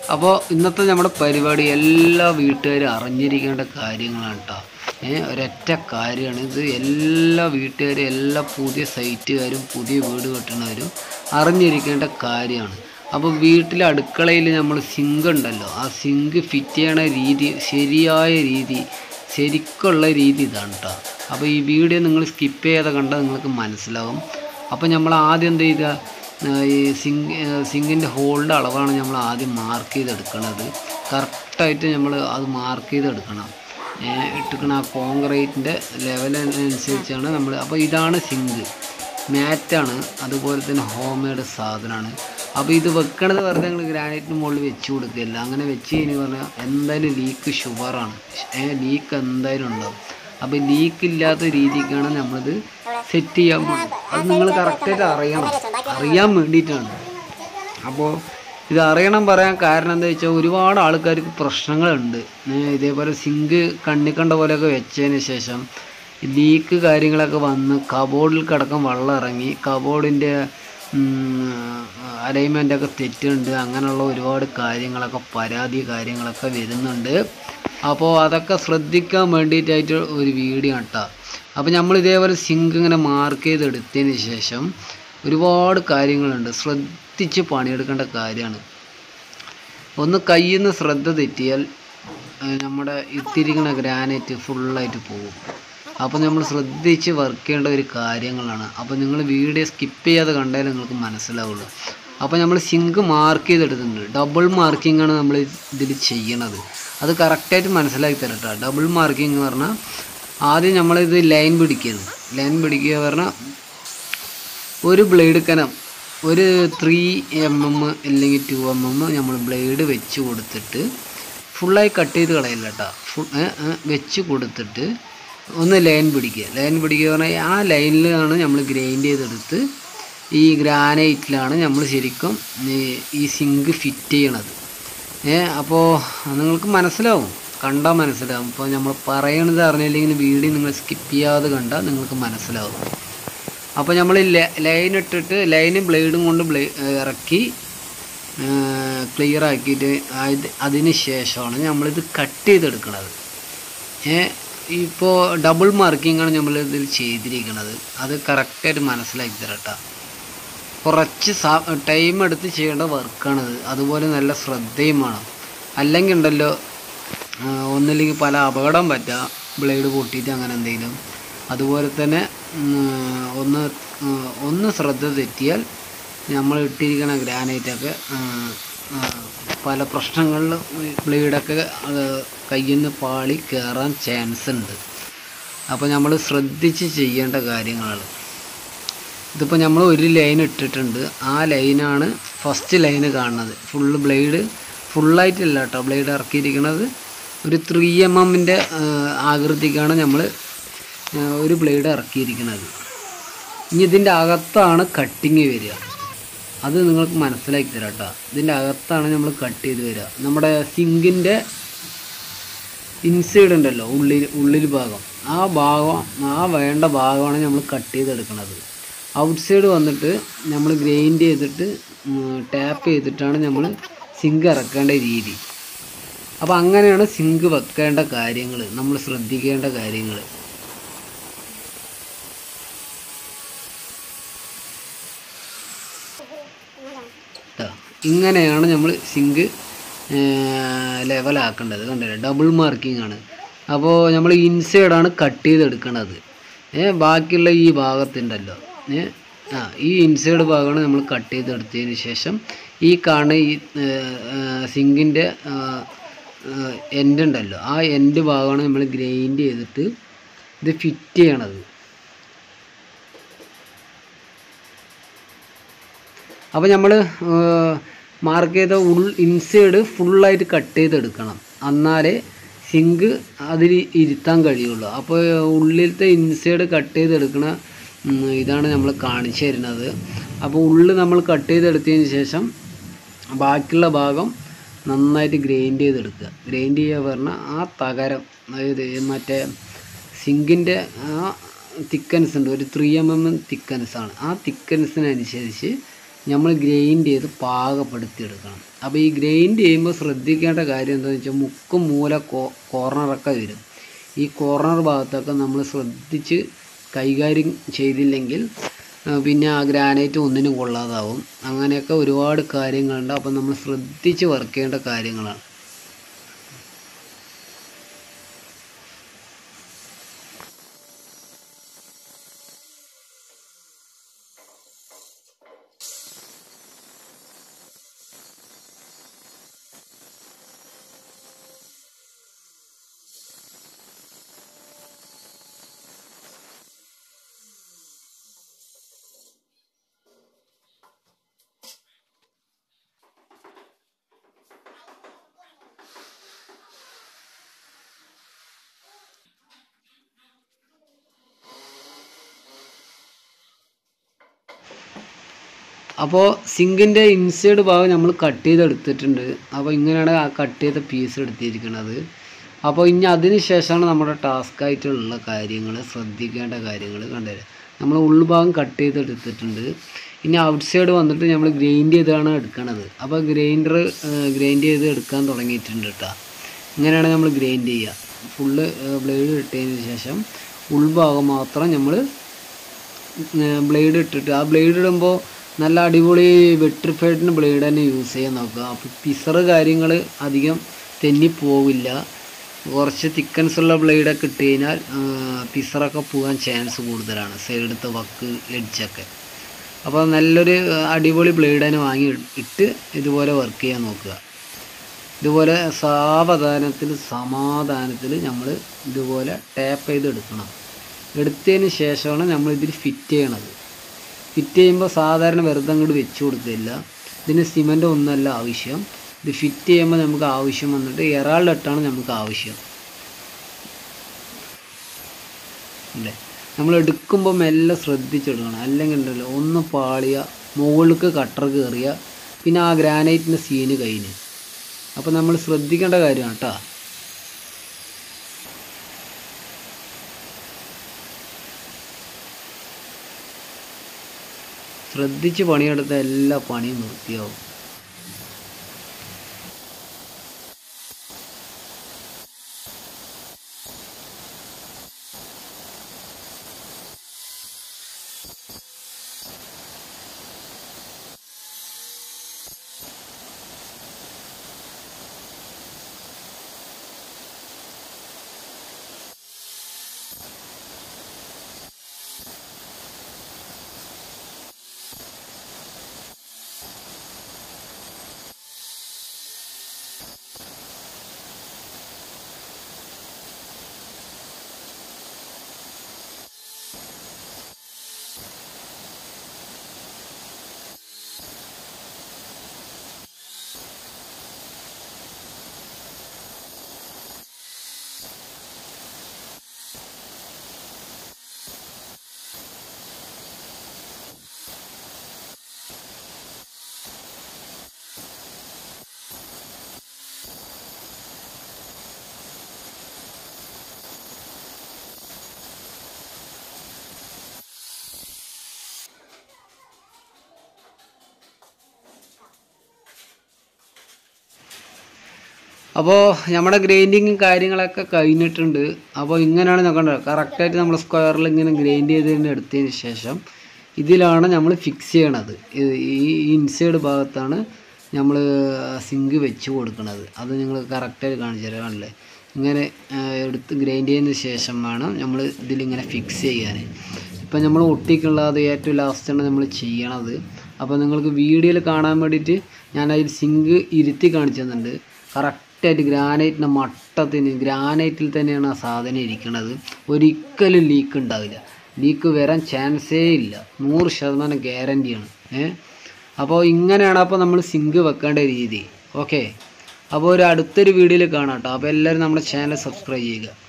അപ്പോൾ ഇന്നത്തെ നമ്മുടെ പരിപാടി എല്ലാ വീട്ടുകാരും അറിഞ്ഞിരിക്കേണ്ട കാര്യങ്ങളാണ് കേട്ടോ ഏ ഒരൊറ്റ കാര്യമാണ് ഇത് എല്ലാ വീട്ടുകാരും എല്ലാ പുതിയ സൈറ്റുകാരും പുതിയ വീട് കെട്ടുന്നവരും അറിഞ്ഞിരിക്കേണ്ട കാര്യമാണ് അപ്പോൾ വീട്ടിലെ അടുക്കളയിൽ നമ്മൾ സിങ്ക് ഉണ്ടല്ലോ ആ സിങ്ക് ഫിറ്റ് ചെയ്യണ രീതി ശരിയായ രീതി ശരിക്കുള്ള രീതി ഇതാണ് കേട്ടോ അപ്പോൾ ഈ വീഡിയോ നിങ്ങൾ സ്കിപ്പ് ചെയ്യാതെ കണ്ടാൽ നിങ്ങൾക്ക് മനസ്സിലാവും അപ്പോൾ നമ്മൾ ആദ്യം എന്ത് ചെയ്യുക ആ, ഈ സിങ്ക് സിങ്കിൻ്റെ ഹോളിൻ്റെ അളവാണ് നമ്മൾ ആദ്യം മാർക്ക് ചെയ്തെടുക്കുന്നത് കറക്റ്റായിട്ട് നമ്മൾ അത് മാർക്ക് ചെയ്തെടുക്കണം ഇട്ടിക്കണ ആ കോൺക്രീറ്റിൻ്റെ ലെവലനുസരിച്ചാണ് നമ്മൾ അപ്പോൾ ഇതാണ് സിങ്ക് മാറ്റാണ് അതുപോലെ തന്നെ ഹോം മെയ്ഡ് സാധനമാണ് അപ്പോൾ ഇത് വെക്കണത് വെറുതെ നിങ്ങൾ ഗ്രാനൈറ്റിന് മുകളിൽ വെച്ച് കൊടുക്കുകയല്ല അങ്ങനെ വെച്ച് കഴിഞ്ഞ് പറഞ്ഞാൽ എന്തായാലും ലീക്ക് ഷുവറാണ് ലീക്ക് എന്തായാലും ഉണ്ടാവും അപ്പോൾ ലീക്ക് ഇല്ലാത്ത രീതിക്കാണ് നമ്മളിത് സെറ്റ് ചെയ്യാൻ പോകുന്നത് അത് നിങ്ങൾ കറക്റ്റായിട്ട് അറിയണം അറിയാൻ വേണ്ടിയിട്ടാണ് അപ്പോൾ ഇത് അറിയണം പറയാൻ കാരണം എന്താ വെച്ചാൽ ഒരുപാട് ആൾക്കാർക്ക് പ്രശ്നങ്ങളുണ്ട് ഏ, ഇതേപോലെ സിങ്ക് കണ്ണി കണ്ട പോലെയൊക്കെ വെച്ചതിന് ശേഷം ലീക്ക് കാര്യങ്ങളൊക്കെ വന്ന് കബോർഡിൽ കിടക്കാൻ വെള്ളം ഇറങ്ങി കബോർഡിൻ്റെ അലൈൻമെൻ്റൊക്കെ തെറ്റുണ്ട് അങ്ങനെയുള്ള ഒരുപാട് കാര്യങ്ങളൊക്കെ പരാതി കാര്യങ്ങളൊക്കെ വരുന്നുണ്ട് അപ്പോൾ അതൊക്കെ ശ്രദ്ധിക്കാൻ വേണ്ടിയിട്ടായിട്ട് ഒരു വീഡിയോ കേട്ടോ അപ്പോൾ നമ്മൾ ഇതേപോലെ സിങ്ക് ഇങ്ങനെ മാർക്ക് ചെയ്തെടുത്തതിന് ശേഷം ഒരുപാട് കാര്യങ്ങളുണ്ട് ശ്രദ്ധിച്ച് പണിയെടുക്കേണ്ട കാര്യമാണ് ഒന്ന് കയ്യിൽ നിന്ന് ശ്രദ്ധ തെറ്റിയാൽ ഏഹ്, നമ്മുടെ ഇത്തിരിക്കണ ഗ്രാനൈറ്റ് ഫുള്ളായിട്ട് പോകും അപ്പോൾ നമ്മൾ ശ്രദ്ധിച്ച് വർക്ക് ചെയ്യേണ്ട ഒരു കാര്യങ്ങളാണ് അപ്പോൾ നിങ്ങൾ വീഡിയോ സ്കിപ്പ് ചെയ്യാതെ കണ്ടാലേ നിങ്ങൾക്ക് മനസ്സിലാവുള്ളൂ അപ്പോൾ നമ്മൾ സിങ്ക് മാർക്ക് ചെയ്തെടുത്തിട്ടുണ്ട് ഡബിൾ മാർക്കിംഗ് ആണ് നമ്മൾ ഇതിൽ ചെയ്യണത് അത് കറക്റ്റായിട്ട് മനസ്സിലാക്കി തരാം കേട്ടോ ഡബിൾ മാർക്കിംഗ് എന്ന് പറഞ്ഞാൽ ആദ്യം നമ്മളിത് ലൈൻ പിടിക്കുകയാണ് ലൈൻ പിടിക്കുക പറഞ്ഞാൽ ഒരു ബ്ലേഡ് കനം ഒരു ത്രീ എം എം അല്ലെങ്കിൽ ടു എം എം നമ്മൾ ബ്ലേഡ് വെച്ച് കൊടുത്തിട്ട് ഫുള്ളായി കട്ട് ചെയ്ത് കളയില്ല കേട്ടോ ഫുൾ വെച്ച് കൊടുത്തിട്ട് ഒന്ന് ലൈൻ പിടിക്കുക ലൈൻ പിടിക്കുക പറഞ്ഞാൽ ആ ലൈനിലാണ് നമ്മൾ ഗ്രൈൻഡ് ചെയ്തെടുത്ത് ഈ ഗ്രാനൈറ്റിലാണ് നമ്മൾ ശരിക്കും ഈ- ഈ സിങ്ക് ഫിറ്റ് ചെയ്യണത് ഏ അപ്പോൾ നിങ്ങൾക്ക് മനസ്സിലാവും കണ്ടാൽ മനസ്സിലാവും ഇപ്പോൾ നമ്മൾ പറയണത് അറിഞ്ഞില്ലെങ്കിൽ വീഡിയോ നിങ്ങൾ സ്കിപ്പ് ചെയ്യാതെ കണ്ടാൽ നിങ്ങൾക്ക് മനസ്സിലാവും അപ്പോൾ നമ്മൾ ലൈൻ ഇട്ടിട്ട് ലൈനും ബ്ലേഡും കൊണ്ട് ബ്ലേ ഇറക്കി ക്ലിയർ ആക്കിയിട്ട് അത് അതിന് ശേഷമാണ് നമ്മളിത് കട്ട് ചെയ്തെടുക്കുന്നത് ഏ ഇപ്പോൾ ഡബിൾ മാർക്കിംഗ് ആണ് നമ്മൾ ഇതിൽ ചെയ്തിരിക്കുന്നത് അത് കറക്റ്റായിട്ട് മനസ്സിലാക്കി തരട്ടാ കുറച്ച് ടൈം എടുത്ത് ചെയ്യേണ്ട വർക്കാണിത് അതുപോലെ നല്ല ശ്രദ്ധയും വേണം അല്ലെങ്കിൽ ഉണ്ടല്ലോ ആ, ഒന്നില്ലെങ്കിൽ പല അപകടം പറ്റാം ബ്ലേഡ് പൊട്ടിയിട്ട് അങ്ങനെ എന്തെങ്കിലും അതുപോലെ തന്നെ ഉം, ഒന്ന് ഉം, ഒന്ന് ശ്രദ്ധ തെറ്റിയാൽ നമ്മൾ ഇട്ടിരിക്കുന്ന ഗ്രാനൈറ്റൊക്കെ പല പ്രശ്നങ്ങളിലും ബ്ലേഡൊക്കെ കയ്യിൽ നിന്ന് പാളി കയറാൻ ചാൻസ് ഉണ്ട് അപ്പോൾ നമ്മൾ ശ്രദ്ധിച്ച് ചെയ്യേണ്ട കാര്യങ്ങളാണ് ഇതിപ്പോൾ നമ്മൾ ഒരു ലൈൻ ഇട്ടിട്ടുണ്ട് ആ ലൈനാണ് ഫസ്റ്റ് ലൈന് കാണുന്നത് ഫുള്ള് ബ്ലേഡ് ഫുള്ളായിട്ടില്ല കേട്ടോ ബ്ലേഡ് ഇറക്കിയിരിക്കുന്നത് ഒരു ത്രീ എം എമ്മിൻ്റെ ആകൃതിക്കാണ് നമ്മൾ ഒരു ബ്ലേഡ് ഇറക്കിയിരിക്കുന്നത് ഇനി ഇതിൻ്റെ അകത്താണ് കട്ടിങ് വരിക അത് നിങ്ങൾക്ക് മനസ്സിലാക്കി തരാം കേട്ടോ ഇതിൻ്റെ അകത്താണ് നമ്മൾ കട്ട് ചെയ്ത് വരിക നമ്മുടെ സിങ്കിൻ്റെ ഇൻസൈഡ് ഉണ്ടല്ലോ ഉള്ളിൽ ഉള്ളിൽ ഭാഗം ആ ഭാഗം ആ വേണ്ട ഭാഗമാണ് നമ്മൾ കട്ട് ചെയ്തെടുക്കുന്നത് ഔട്ട് സൈഡ് വന്നിട്ട് നമ്മൾ ഗ്രൈൻഡ് ചെയ്തിട്ട് ടാപ്പ് ചെയ്തിട്ടാണ് നമ്മൾ സിങ്ക് ഇറക്കേണ്ട രീതി അപ്പോൾ അങ്ങനെയാണ് സിങ്ക് വെക്കേണ്ട കാര്യങ്ങൾ നമ്മൾ ശ്രദ്ധിക്കേണ്ട കാര്യങ്ങൾ ട്ടോ. ഇങ്ങനെയാണ് നമ്മൾ സിങ്ക് ലെവലാക്കേണ്ടത് കണ്ടില്ലേ ഡബിൾ മാർക്കിംഗ് ആണ് അപ്പോൾ നമ്മൾ ഇൻസൈഡാണ് കട്ട് ചെയ്തെടുക്കണത് ഏ ബാക്കിയുള്ള ഈ ഭാഗത്തുണ്ടല്ലോ ഏ ആ ഈ ഇൻസൈഡ് ഭാഗമാണ് നമ്മൾ കട്ട് ചെയ്തെടുത്തതിന് ശേഷം ഈ കാണുന്ന ഈ സിങ്കിൻ്റെ എൻഡ് ഉണ്ടല്ലോ ആ എൻഡ് ഭാഗമാണ് നമ്മൾ ഗ്രൈൻഡ് ചെയ്തിട്ട് ഇത് ഫിറ്റ് ചെയ്യണത് അപ്പോൾ നമ്മൾ മാർക്ക് ചെയ്ത ഉൾ ഇൻസൈഡ് ഫുള്ളായിട്ട് കട്ട് ചെയ്തെടുക്കണം എന്നാലേ സിങ്ക് അതിൽ ഇരുത്താൻ കഴിയുള്ളൂ അപ്പോൾ ഉള്ളിലത്തെ ഇൻസൈഡ് കട്ട് ചെയ്തെടുക്കണ ഉം, ഇതാണ് നമ്മൾ കാണിച്ചു തരുന്നത് അപ്പോൾ ഉള്ളിൽ നമ്മൾ കട്ട് ചെയ്തെടുത്തതിന് ശേഷം ബാക്കിയുള്ള ഭാഗം നന്നായിട്ട് ഗ്രൈൻഡ് ചെയ്തെടുക്കുക ഗ്രൈൻഡ് ചെയ്യുക പറഞ്ഞാൽ ആ തകരം അതായത് മറ്റേ സിങ്കിൻ്റെ ആ തിക്കൻസ് ഉണ്ട് ഒരു ത്രീ എം എം തിക്കൻസ് ആണ് ആ തിക്കൻസിനനുസരിച്ച് നമ്മൾ ഗ്രൈൻഡ് ചെയ്ത് പാകപ്പെടുത്തിയെടുക്കണം അപ്പോൾ ഈ ഗ്രൈൻഡ് ചെയ്യുമ്പോൾ ശ്രദ്ധിക്കേണ്ട കാര്യം എന്താണെന്ന് വെച്ചാൽ മുക്കും മൂല കോ കോർണറൊക്കെ വരും ഈ കോർണർ ഭാഗത്തൊക്കെ നമ്മൾ ശ്രദ്ധിച്ച് കൈകാര്യം ചെയ്തില്ലെങ്കിൽ ആ, പിന്നെ ആ ഗ്രാനൈറ്റ് ഒന്നിനും കൊള്ളാതാവും അങ്ങനെയൊക്കെ ഒരുപാട് കാര്യങ്ങളുണ്ട് അപ്പോൾ നമ്മൾ ശ്രദ്ധിച്ച് വർക്ക് ചെയ്യേണ്ട കാര്യങ്ങളാണ് അപ്പോൾ സിങ്കിൻ്റെ ഇൻസൈഡ് ഭാഗം നമ്മൾ കട്ട് ചെയ്തെടുത്തിട്ടുണ്ട് അപ്പോൾ ഇങ്ങനെയാണ് ആ കട്ട് ചെയ്ത പീസ് എടുത്തിരിക്കുന്നത് അപ്പോൾ ഇനി അതിന് ശേഷമാണ് നമ്മുടെ ടാസ്ക് ആയിട്ടുള്ള കാര്യങ്ങൾ ശ്രദ്ധിക്കേണ്ട കാര്യങ്ങൾ കണ്ടുതരാം നമ്മൾ ഉൾഭാഗം കട്ട് ചെയ്തെടുത്തിട്ടുണ്ട് ഇനി ഔട്ട് സൈഡ് വന്നിട്ട് നമ്മൾ ഗ്രൈൻഡ് ചെയ്താണ് എടുക്കണത് അപ്പോൾ ഗ്രൈൻഡർ ഗ്രൈൻഡ് ചെയ്ത് എടുക്കാൻ തുടങ്ങിയിട്ടുണ്ട് കേട്ടോ ഇങ്ങനെയാണ് നമ്മൾ ഗ്രൈൻഡ് ചെയ്യുക ഫുള്ള് ബ്ലേഡ് ഇട്ടതിന് ശേഷം ഉൾഭാഗം മാത്രം നമ്മൾ ബ്ലേഡ് ഇട്ടിട്ട് ആ ബ്ലേഡ് ഇടുമ്പോൾ നല്ല അടിപൊളി വെട്രിഫൈഡിന് ബ്ലേഡ് തന്നെ യൂസ് ചെയ്യാൻ നോക്കുക അപ്പോൾ പിസറ് കാര്യങ്ങൾ അധികം തെന്നി പോവില്ല കുറച്ച് തിക്കൻസ് ഉള്ള ബ്ലേഡൊക്കെ ഇട്ട് കഴിഞ്ഞാൽ പിസറൊക്കെ പോകാൻ ചാൻസ് കൂടുതലാണ് സൈഡത്തെ വക്ക് എഡ്ജൊക്കെ അപ്പോൾ നല്ലൊരു ആ, അടിപൊളി ബ്ലേഡ് തന്നെ വാങ്ങി ഇട്ട് ഇതുപോലെ വർക്ക് ചെയ്യാൻ നോക്കുക ഇതുപോലെ സാവധാനത്തിൽ സമാധാനത്തിൽ നമ്മൾ ഇതുപോലെ ടാപ്പ് ചെയ്ത് എടുക്കണം എടുത്തതിന് ശേഷമാണ് നമ്മൾ ഇതിൽ ഫിറ്റ് ചെയ്യണത് ഫിറ്റ് ചെയ്യുമ്പോൾ സാധാരണ വെറുതെ അങ്ങോട്ട് വെച്ച് കൊടുക്കില്ല ഇതിന് സിമൻ്റ് ഒന്നല്ല ആവശ്യം ഇത് ഫിറ്റ് ചെയ്യുമ്പോൾ നമുക്ക് ആവശ്യം വന്നിട്ട് എറാളിലിട്ടാണ് നമുക്ക് ആവശ്യം അല്ലേ നമ്മൾ എടുക്കുമ്പോൾ മെല്ലെ ശ്രദ്ധിച്ചെടുക്കണം അല്ലെങ്കിൽ ഉണ്ടല്ലോ ഒന്ന് പാളിയ മുകളിലേക്ക് കട്ടർ കയറിയ പിന്നെ ആ ഗ്രാനൈറ്റിൻ്റെ സീന് കഴിഞ്ഞ് അപ്പോൾ നമ്മൾ ശ്രദ്ധിക്കേണ്ട കാര്യമാണ് കേട്ടോ ശ്രദ്ധിച്ച് പണിയെടുത്ത എല്ലാ പണിയും വൃത്തിയാവും അപ്പോൾ നമ്മുടെ ഗ്രൈൻഡിങ്ങും കാര്യങ്ങളൊക്കെ കഴിഞ്ഞിട്ടുണ്ട് അപ്പോൾ ഇങ്ങനെയാണ് നോക്കേണ്ടത് കറക്റ്റായിട്ട് നമ്മൾ സ്ക്വയറിൽ ഇങ്ങനെ ഗ്രൈൻഡ് ചെയ്തതിന് എടുത്തതിന് ശേഷം ഇതിലാണ് നമ്മൾ ഫിക്സ് ചെയ്യണത് ഇത് ഈ ഇൻസൈഡ് ഭാഗത്താണ് നമ്മൾ സിങ്ക് വെച്ച് കൊടുക്കുന്നത് അത് നിങ്ങൾ കറക്റ്റായിട്ട് കാണിച്ചു തരാം കണ്ടില്ലേ ഇങ്ങനെ ആ, എടുത്ത് ഗ്രൈൻഡ് ചെയ്തതിന് ശേഷം വേണം നമ്മൾ ഇതിലിങ്ങനെ ഫിക്സ് ചെയ്യാൻ ഇപ്പം നമ്മൾ ഒട്ടിക്കുള്ളത് ഏറ്റവും ലാസ്റ്റാണ് നമ്മൾ ചെയ്യണത് അപ്പോൾ നിങ്ങൾക്ക് വീഡിയോയിൽ കാണാൻ വേണ്ടിയിട്ട് ഞാൻ അതിൽ സിങ്ക് ഇരുത്തി കാണിച്ചു തന്നിട്ടുണ്ട് കറക്റ്റായിട്ട് ഗ്രാനൈറ്റിൻ്റെ മട്ടത്തിന് ഗ്രാനൈറ്റിൽ തന്നെയാണ് ആ സാധനം ഇരിക്കുന്നത് ഒരിക്കലും ലീക്ക് ഉണ്ടാവില്ല ലീക്ക് വരാൻ ചാൻസേ ഇല്ല നൂറ് ശതമാനം ഗ്യാരൻറ്റിയാണ് ഏ അപ്പോൾ ഇങ്ങനെയാണ് അപ്പോൾ നമ്മൾ സിങ്ക് വെക്കേണ്ട രീതി ഓക്കെ അപ്പോൾ ഒരു അടുത്തൊരു വീഡിയോയിൽ കാണാം കേട്ടോ അപ്പോൾ എല്ലാവരും നമ്മുടെ ചാനൽ സബ്സ്ക്രൈബ് ചെയ്യുക